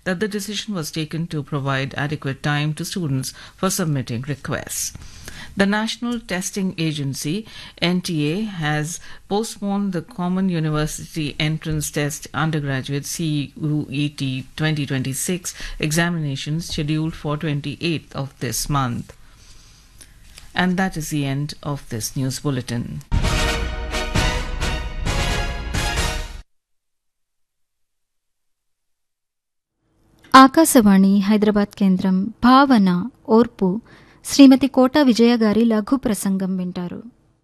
that the decision was taken to provide adequate time to students for submitting requests. The National Testing Agency, NTA, has postponed the Common University Entrance Test Undergraduate CUET 2026 examinations scheduled for 28th of this month. And that is the end of this news bulletin. Akashvani Hyderabad కేంద్రం భావన ఓర్పు శ్రీమతి కోట విజయ గారి లఘు ప్రసంగం వింటారు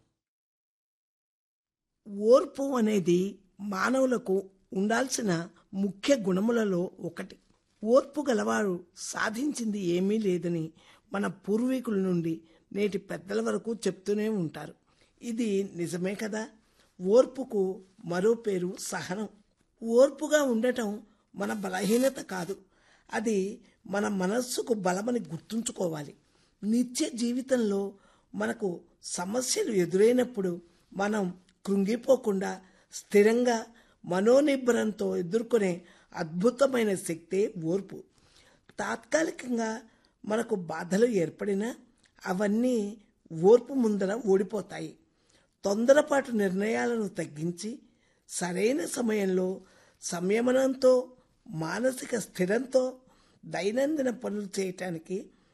ఓర్పు అనేది మానవులకు ఉండాల్సిన ముఖ్య గుణములలో ఒకటి ఓర్పు గలవారు సాధించింది ఏమీ లేదని మన పూర్వీకుల నుండి నేటి పెద్దల వరకు చెప్తూనే ఉంటారు ఇది నిజమే కదా ఓర్పుకు మరో పేరు సహనం ఓర్పుగా ఉండటం మన బలహీనత కాదు అది మన మనస్సుకు బలమని గుర్తుంచుకోవాలి నిత్య జీవితంలో మనకు సమస్యలు ఎదురైనప్పుడు మనం కృంగిపోకుండా స్థిరంగా మనోనిబ్బరంతో ఎదుర్కొనే అద్భుతమైన శక్తే ఓర్పు తాత్కాలికంగా మనకు బాధలు ఏర్పడినా అవన్నీ ఓర్పు ముందర ఓడిపోతాయి తొందరపాటు నిర్ణయాలను తగ్గించి సరైన సమయంలో సంయమనంతో మానసిక స్థిరంతో దైనందిన పనులు చేయటానికి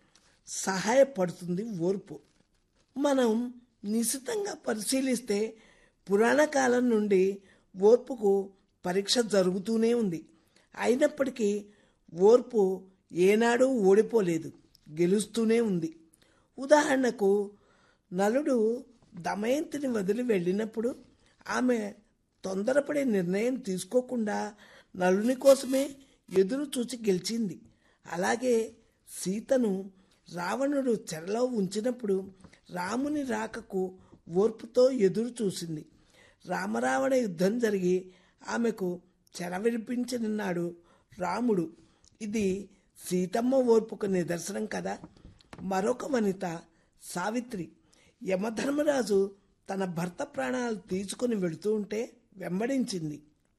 సహాయపడుతుంది ఓర్పు మనం నిశితంగా పరిశీలిస్తే పురాణ కాలం నుండి ఓర్పుకు పరీక్ష జరుగుతూనే ఉంది అయినప్పటికీ ఓర్పు ఏనాడు ఓడిపోలేదు గెలుస్తూనే ఉంది ఉదాహరణకు నలుడు దమయంతిని వదిలి వెళ్ళినప్పుడు ఆమె తొందరపడే నిర్ణయం తీసుకోకుండా నలుని కోసమే ఎదురు చూచి గెలిచింది అలాగే సీతను రావణుడు చెరలో ఉంచినప్పుడు రాముని రాకకు ఓర్పుతో ఎదురు చూసింది రామరావణ యుద్ధం జరిగి ఆమెకు చెర విడిపించనున్నాడు రాముడు ఇది సీతమ్మ ఓర్పుకు నిదర్శనం కదా మరొక వనిత సావిత్రి యమధర్మరాజు తన భర్త ప్రాణాలు తీసుకుని వెళుతూ ఉంటే వెంబడించింది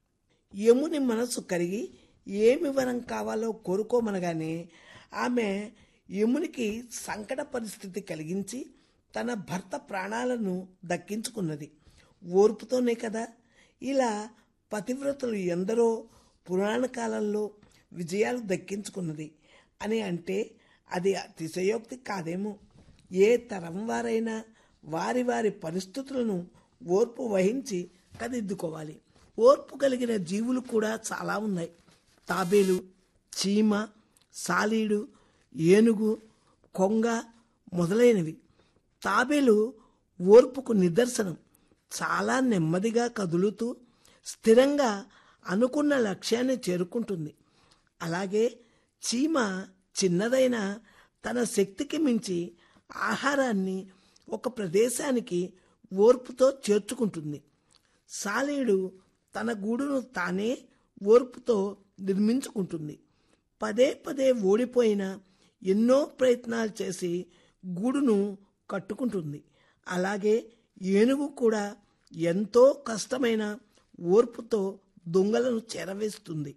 యముని మనసు కరిగి ఏమి వరం కావాలో కోరుకోమనగానే ఆమె యమునికి సంకట పరిస్థితి కలిగించి తన భర్త ప్రాణాలను దక్కించుకున్నది ఓర్పుతోనే కదా ఇలా పతివ్రతలు ఎందరో పురాణ కాలంలో విజయాలు దక్కించుకున్నది అని అంటే అది అతిశయోక్తి కాదేమో ఏ తరం వారైనా వారి వారి పరిస్థితులను ఓర్పు వహించి కదిద్దుకోవాలి ఓర్పు కలిగిన జీవులు కూడా చాలా ఉన్నాయి తాబేలు చీమ సాలీడు ఏనుగు కొంగ మొదలైనవి తాబేలు ఓర్పుకు నిదర్శనం చాలా నెమ్మదిగా కదులుతూ స్థిరంగా అనుకున్న లక్ష్యాన్ని చేరుకుంటుంది అలాగే చీమ చిన్నదైన తన శక్తికి మించి ఆహారాన్ని ఒక ప్రదేశానికి ఓర్పుతో చేర్చుకుంటుంది సాలీడు తన గూడును తానే ఓర్పుతో నిర్మించుకుంటుంది పదే పదే ఓడిపోయిన ఎన్నో ప్రయత్నాలు చేసి గూడును కట్టుకుంటుంది అలాగే ఏనుగు కూడా ఎంతో కష్టమైన ఓర్పుతో దొంగలను చేరవేస్తుంది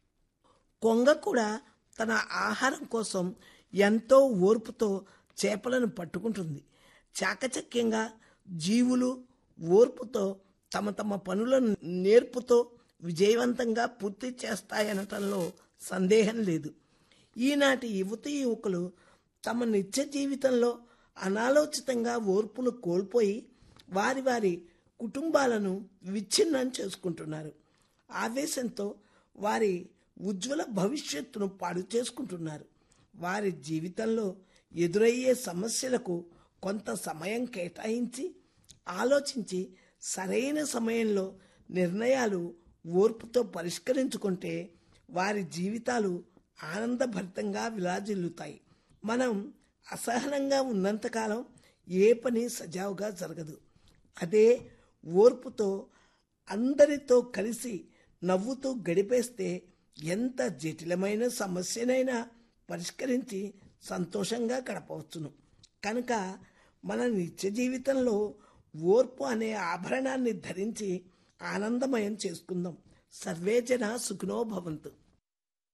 కొంగ కూడా తన ఆహారం కోసం ఎంతో ఓర్పుతో చేపలను పట్టుకుంటుంది చాకచక్యంగా జీవులు ఓర్పుతో తమ తమ పనులను నేర్పుతో విజయవంతంగా పూర్తి చేస్తాయనటంలో సందేహం లేదు ఈనాటి యువతి యువకులు తమ నిత్య జీవితంలో అనాలోచితంగా ఓర్పును కోల్పోయి వారి వారి కుటుంబాలను విచ్ఛిన్నం చేసుకుంటున్నారు ఆవేశంతో వారి ఉజ్వల భవిష్యత్తును పాడు చేసుకుంటున్నారు వారి జీవితంలో ఎదురయ్యే సమస్యలకు కొంత సమయం కేటాయించి ఆలోచించి సరైన సమయంలో నిర్ణయాలు ఓర్పుతో పరిష్కరించుకుంటే వారి జీవితాలు ఆనందభరితంగా విలాజిల్లుతాయి మనం అసహనంగా ఉన్నంతకాలం ఏ పని సజావుగా జరగదు అదే ఓర్పుతో అందరితో కలిసి నవ్వుతూ గడిపేస్తే ఎంత జటిలమైన సమస్యనైనా పరిష్కరించి సంతోషంగా గడపవచ్చును కనుక మన నిత్య జీవితంలో ఓర్పు అనే ఆభరణాన్ని ధరించి ఆనందమయం చేసుకుందాం సర్వేజన సుఖినో భవంతు